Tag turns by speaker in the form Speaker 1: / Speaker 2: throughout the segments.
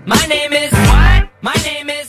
Speaker 1: My name is what? My name is.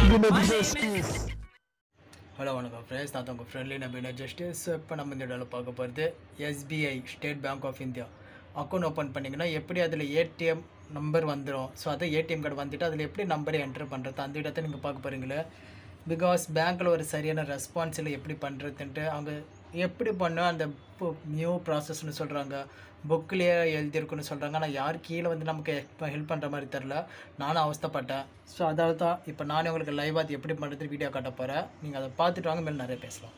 Speaker 2: Hello வணக்கம் friends நான் உங்கள் ஃப்ரெண்ட்லி நபீனா ஜஸ்டிஸ் இப்போ நம்ம இந்த இடத்துல பார்க்க போகிறது SBI state bank of India account open பண்ணிங்கன்னா எப்படி அதில் ஏடிஎம் நம்பர் வந்துடும் ஸோ அதை ஏடிஎம் கார்டு வந்துட்டு அதில் எப்படி நம்பரை என்ட்ரு பண்ணுறது அந்த இடத்த நீங்கள் பார்க்க போகிறீங்களே பிகாஸ் பேங்க்கில் ஒரு சரியான ரெஸ்பான்ஸ் இல்லை எப்படி பண்ணுறதுன்ட்டு அவங்க எப்படி பண்ணோம் அந்த நியூ ப்ராசஸ்னு சொல்கிறாங்க புக்லேயே எழுதியிருக்குன்னு சொல்கிறாங்க ஆனால் யார் கீழே வந்து நமக்கு ஹெல்ப் பண்ணுற மாதிரி தெரில நானும் அவஸ்தைப்பட்டேன் ஸோ அதால் தான் இப்போ நானே உங்களுக்கு லைவாக அது எப்படி பண்ணுறது வீடியோ காட்ட போகிறேன் நீங்கள் அதை பார்த்துட்டு வாங்க மேலே நிறைய பேசலாம்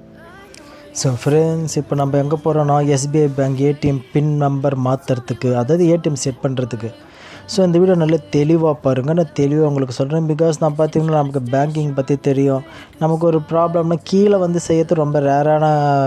Speaker 3: ஸோ ஃப்ரெண்ட்ஸ் இப்போ நம்ம எங்கே போகிறோன்னா SBI bank ATM pin number மாற்றுறதுக்கு அதாவது ஏடிஎம் செட் பண்ணுறதுக்கு ஸோ இந்த வீடியோ நல்ல தெளிவாக பாருங்கள் நான் தெளிவாக உங்களுக்கு சொல்கிறேன் பிகாஸ் நான் பார்த்தீங்கன்னா நமக்கு பேங்கிங் பற்றி தெரியும் நமக்கு ஒரு ப்ராப்ளம்னா கீழே வந்து செய்யறது ரொம்ப ரேரான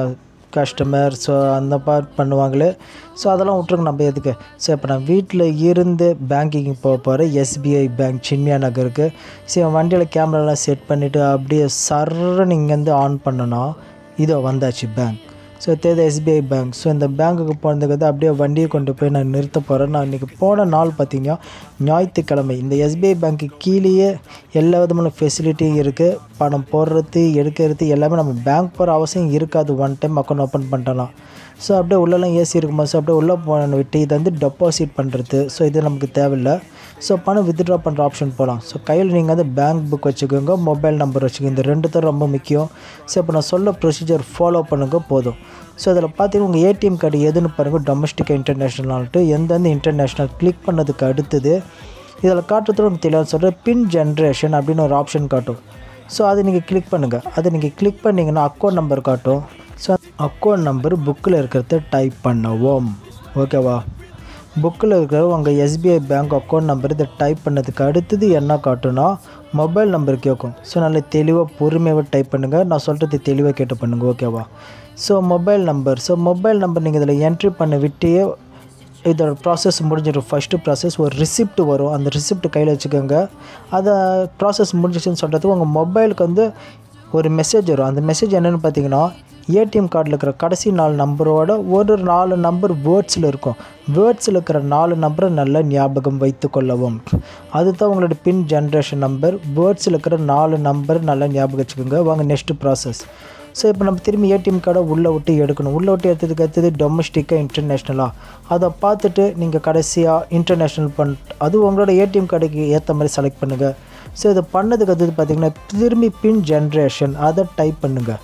Speaker 3: கஸ்டமர் ஸோ அந்த பார்ட் பண்ணுவாங்களே ஸோ அதெல்லாம் விட்ருங்க நம்ம எதுக்கு ஸோ இப்போ நான் வீட்டில் இருந்து பேங்கிங் போக போகிறேன் எஸ்பிஐ பேங்க் சின்மியா நகருக்கு ஸோ வண்டியில் கேமராலாம் செட் பண்ணிவிட்டு அப்படியே சர்ன்னு இங்கேருந்து ஆன் பண்ணனா இதோ வந்தாச்சு பேங்க் ஸோ தேவை எஸ்பிஐ பேங்க் ஸோ இந்த பேங்க்குக்கு போனதுக்கு வந்து அப்படியே வண்டியை கொண்டு போய் நான் நிறுத்த போகிறேன் நான் இன்றைக்கி போன நாள் பார்த்தீங்கன்னா ஞாயிற்றுக்கிழமை இந்த எஸ்பிஐ பேங்க்கு கீழேயே எல்லா விதமான ஃபெசிலிட்டியும் இருக்குது பணம் போடுறது எடுக்கிறது எல்லாமே நம்ம பேங்க் போகிற அவசியம் இருக்காது ஒன் டைம் அக்கௌண்ட் ஓப்பன் பண்ணிட்டலாம் ஸோ அப்படியே உள்ளெல்லாம் ஏசி இருக்குமா ஸோ அப்படியே உள்ளே போன விட்டு இதை வந்து டெபாசிட் பண்ணுறது ஸோ இது நமக்கு தேவையில்லை ஸோ பணம் வித்ட்ரா பண்ணுற ஆப்ஷன் போகலாம் ஸோ கையில் நீங்கள் வந்து பேங்க் புக் வச்சுக்கோங்க மொபைல் நம்பர் வச்சுக்கோங்க இந்த ரெண்டு தான் ரொம்ப முக்கியம் ஸோ இப்போ நான் சொல்ல ப்ரொசீஜர் ஃபாலோ பண்ணுங்க போதும் ஸோ அதில் பார்த்தீங்கன்னா உங்கள் ஏடிஎம் கார்டு எதுன்னு பாருங்கள் டொமஸ்டிக் இன்டர்நேஷ்னல்ட்டு எந்தெந்த இன்டர்நேஷ்னல் கிளிக் பண்ணதுக்கு அடுத்தது இதில் காட்டுறதுல உங்களுக்கு தெளிவாக சொல்கிறேன் பின் ஜென்ரேஷன் அப்படின்னு ஒரு ஆப்ஷன் காட்டும் ஸோ அதை நீங்கள் கிளிக் பண்ணுங்கள் அதை நீங்கள் கிளிக் பண்ணிங்கன்னா அக்கௌண்ட் நம்பர் காட்டும் ஸோ அக்கௌண்ட் நம்பர் புக்கில் இருக்கிறத டைப் பண்ணவும் ஓகேவா புக்கில் இருக்கிற உங்கள் எஸ்பிஐ பேங்க் அக்கௌண்ட் நம்பர் இதை டைப் பண்ணதுக்கு அடுத்தது என்ன காட்டுனா மொபைல் நம்பர் கேட்கும் ஸோ நல்ல தெளிவாக பொறுமையாக டைப் பண்ணுங்கள் நான் சொல்கிறது தெளிவாக கேட்டு பண்ணுங்கள் ஓகேவா so mobile number so mobile number நீங்கள் இதில் என்ட்ரி பண்ண விட்டே இதோட ப்ராசஸ் முடிஞ்சிடும் ஃபஸ்ட்டு ப்ராசஸ் ஒரு ரிசிப்ட் வரும் அந்த ரிசிப்ட் கையில் வச்சுக்கோங்க அதை ப்ராசஸ் முடிஞ்சிச்சுன்னு சொல்கிறதுக்கு உங்கள் மொபைலுக்கு வந்து ஒரு மெசேஜ் வரும் அந்த மெசேஜ் என்னென்னு பார்த்தீங்கன்னா ஏடிஎம் கார்டில் இருக்கிற கடைசி நாலு நம்பரோட ஒரு நாலு நம்பர் வேர்ட்ஸில் இருக்கும் வேர்ட்ஸில் இருக்கிற நாலு நம்பரை நல்லா ஞாபகம் வைத்து கொள்ளவும் அதுதான் உங்களோட பின் ஜென்ரேஷன் நம்பர் வேர்ட்ஸில் இருக்கிற நாலு நம்பர் நல்லா ஞாபகம் வச்சுக்கோங்க வாங்க நெக்ஸ்ட்டு ப்ராசஸ் ஸோ இப்போ நம்ம திரும்பி ஏடிஎம் கார்டை உள்ளே விட்டு எடுக்கணும் உள்ளே விட்டு எடுத்ததுக்கு அடுத்தது டொமஸ்டிக்காக இன்டர்நேஷ்னலாக அதை பார்த்துட்டு நீங்கள் கடைசியாக இன்டர்நேஷ்னல் பண் அது உங்களோட ஏடிஎம் கார்டுக்கு ஏற்ற மாதிரி செலக்ட் பண்ணுங்கள் ஸோ இதை பண்ணதுக்கு அடுத்தது பார்த்தீங்கன்னா திரும்பி பின் ஜென்ரேஷன் அதை டைப் பண்ணுங்கள்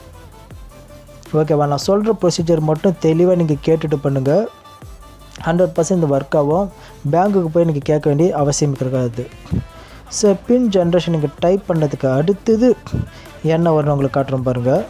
Speaker 3: ஓகேவா நான் சொல்கிற ப்ரொசீஜர் மட்டும் தெளிவாக நீங்கள் கேட்டுட்டு பண்ணுங்கள் ஹண்ட்ரட் பர்சன்ட் ஒர்க் ஆகும் பேங்க்குக்கு போய் நீங்கள் கேட்க வேண்டிய அவசியம் இருக்காது ஸோ பின் ஜென்ரேஷன் நீங்கள் டைப் பண்ணதுக்கு அடுத்தது என்ன வரும் உங்களுக்கு காட்டுறோம் பாருங்கள்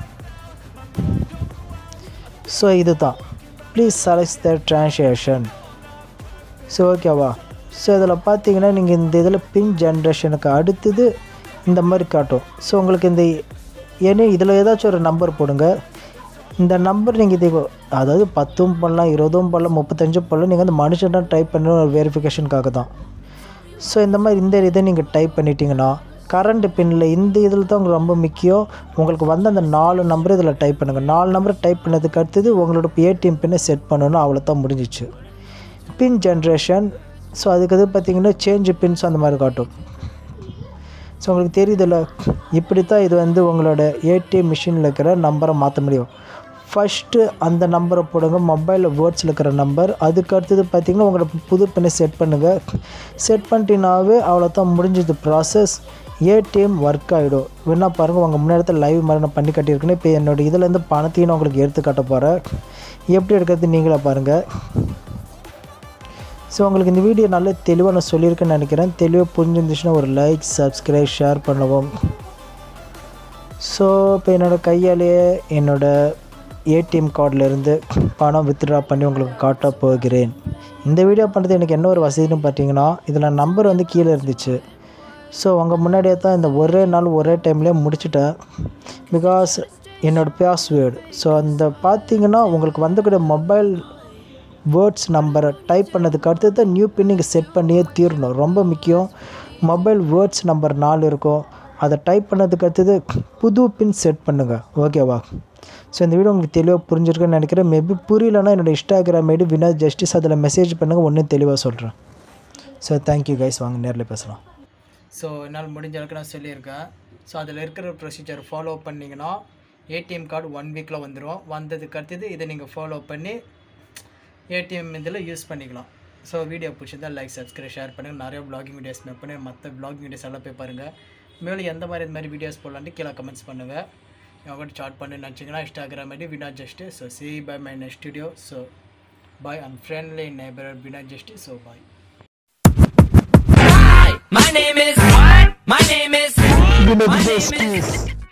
Speaker 3: ஸோ இது தான் please select the translation so ஓகேவா ஸோ இதில் பார்த்தீங்கன்னா நீங்கள் இந்த இதில் பின் ஜென்ரேஷனுக்கு அடுத்தது இந்த மாதிரி காட்டும் ஸோ உங்களுக்கு இந்த ஏன்னா இதில் ஏதாச்சும் ஒரு நம்பர் போடுங்க இந்த நம்பர் நீங்கள் இது அதாவது பத்தும் பண்ணலாம் இருபதும் பண்ணலாம் முப்பத்தஞ்சும் பண்ணலாம் நீங்கள் வந்து மனுஷன் டைப் பண்ண ஒரு வெரிஃபிகேஷனுக்காக தான் ஸோ இந்த மாதிரி இந்த இதை நீங்கள் டைப் பண்ணிட்டீங்கன்னா கரண்ட் பின்னில் இந்த இதில் தான் உங்களுக்கு ரொம்ப முக்கியம் உங்களுக்கு வந்து அந்த நாலு நம்பர் இதில் டைப் பண்ணுங்கள் நாலு நம்பர் டைப் பண்ணதுக்கு அடுத்தது உங்களோட ஏடிஎம் பின்னை செட் பண்ணணும் அவ்வளோ தான் முடிஞ்சிச்சு பின் ஜென்ரேஷன் ஸோ அதுக்கு அது பார்த்தீங்கன்னா சேஞ்ச் பின்ஸ் அந்த மாதிரி காட்டும் ஸோ உங்களுக்கு தெரியுதுல்ல இப்படி தான் இது வந்து உங்களோட ஏடிஎம் மிஷினில் இருக்கிற நம்பரை மாற்ற முடியும் ஃபஸ்ட்டு அந்த நம்பரை போடுங்க மொபைலில் வேர்ட்ஸில் இருக்கிற நம்பர் அதுக்கு அடுத்தது பார்த்தீங்கன்னா உங்களோட புது பின்னை செட் பண்ணுங்கள் செட் பண்ணிட்டீங்கனாவே அவ்வளோதான் முடிஞ்சது ப்ராசஸ் ஏடிஎம் ஒர்க் ஆகிடும் வேணா பாருங்கள் உங்கள் முன்னாடி லைவ் மாதிரி நான் பண்ணி கட்டியிருக்கேன்னு இப்போ என்னோட இதுலேருந்து பணத்தையும் நான் உங்களுக்கு எடுத்து காட்ட போகிறேன் எப்படி எடுக்கிறது நீங்களே பாருங்கள் ஸோ உங்களுக்கு இந்த வீடியோ நல்ல தெளிவாக நான் சொல்லியிருக்கேன்னு நினைக்கிறேன் தெளிவாக புரிஞ்சிருந்துச்சுன்னா ஒரு லைக் சப்ஸ்கிரைப் ஷேர் பண்ணவும் ஸோ இப்போ என்னோடய கையாலேயே என்னோடய ஏடிஎம் கார்டிலேருந்து பணம் வித்ட்ரா பண்ணி உங்களுக்கு காட்ட போகிறேன் இந்த வீடியோ பண்ணுறது எனக்கு என்ன ஒரு வசதின்னு பார்த்தீங்கன்னா இதில் நம்பர் வந்து கீழே இருந்துச்சு ஸோ உங்கள் முன்னாடியே தான் இந்த ஒரே நாள் ஒரே டைம்லேயே முடிச்சிட்டேன் பிகாஸ் என்னோடய பாஸ்வேர்டு ஸோ அந்த பார்த்தீங்கன்னா உங்களுக்கு வந்தக்கூடிய மொபைல் வேர்ட்ஸ் நம்பரை டைப் பண்ணதுக்கு அடுத்து தான் நியூ பின் நீங்கள் செட் பண்ணியே தீரணும் ரொம்ப முக்கியம் மொபைல் வேர்ட்ஸ் நம்பர் நாலு இருக்கும் அதை டைப் பண்ணதுக்கு அடுத்தது புது பின் செட் பண்ணுங்கள் ஓகேவா ஸோ இந்த வீடியோ உங்களுக்கு தெளிவாக புரிஞ்சிருக்குன்னு நினைக்கிறேன் மேபி புரியலன்னா என்னோடய இன்ஸ்டாகிராம் ஐடி வினோத் ஜஸ்டிஸ் அதில் மெசேஜ் பண்ணுங்கள் ஒன்றும் தெளிவாக சொல்கிறேன் ஸோ தேங்க்யூ கைஸ் வாங்க நேரில் பேசலாம்
Speaker 2: ஸோ என்னால் முடிஞ்ச அளவுக்கு நான் சொல்லியிருக்கேன் ஸோ அதில் இருக்கிற ப்ரொசீஜர் ஃபாலோ பண்ணிங்கன்னா ஏடிஎம் கார்டு ஒன் வீக்கில் வந்துடும் வந்ததுக்கு அடுத்தது இதை நீங்கள் ஃபாலோ பண்ணி ஏடிஎம் இதில் யூஸ் பண்ணிக்கலாம் ஸோ வீடியோ பிடிச்சிருந்தா லைக் சப்ஸ்கிரைப் ஷேர் பண்ணுங்கள் நிறைய vlogging வீடியோஸ் மேக் பண்ணி மற்ற vlogging வீடியோஸ் எல்லாம் போய் பாருங்கள் மேலும் எந்த மாதிரி இந்த மாதிரி வீடியோஸ் போடலான்ட்டு கீழே கமெண்ட்ஸ் பண்ணுங்கள் என் சாட் பண்ணி நினச்சிங்கன்னா Instagram ID Vina just so see bye my next studio so bye and friendly நeighbor Vina just so bye
Speaker 1: My name is. My name is. My name is.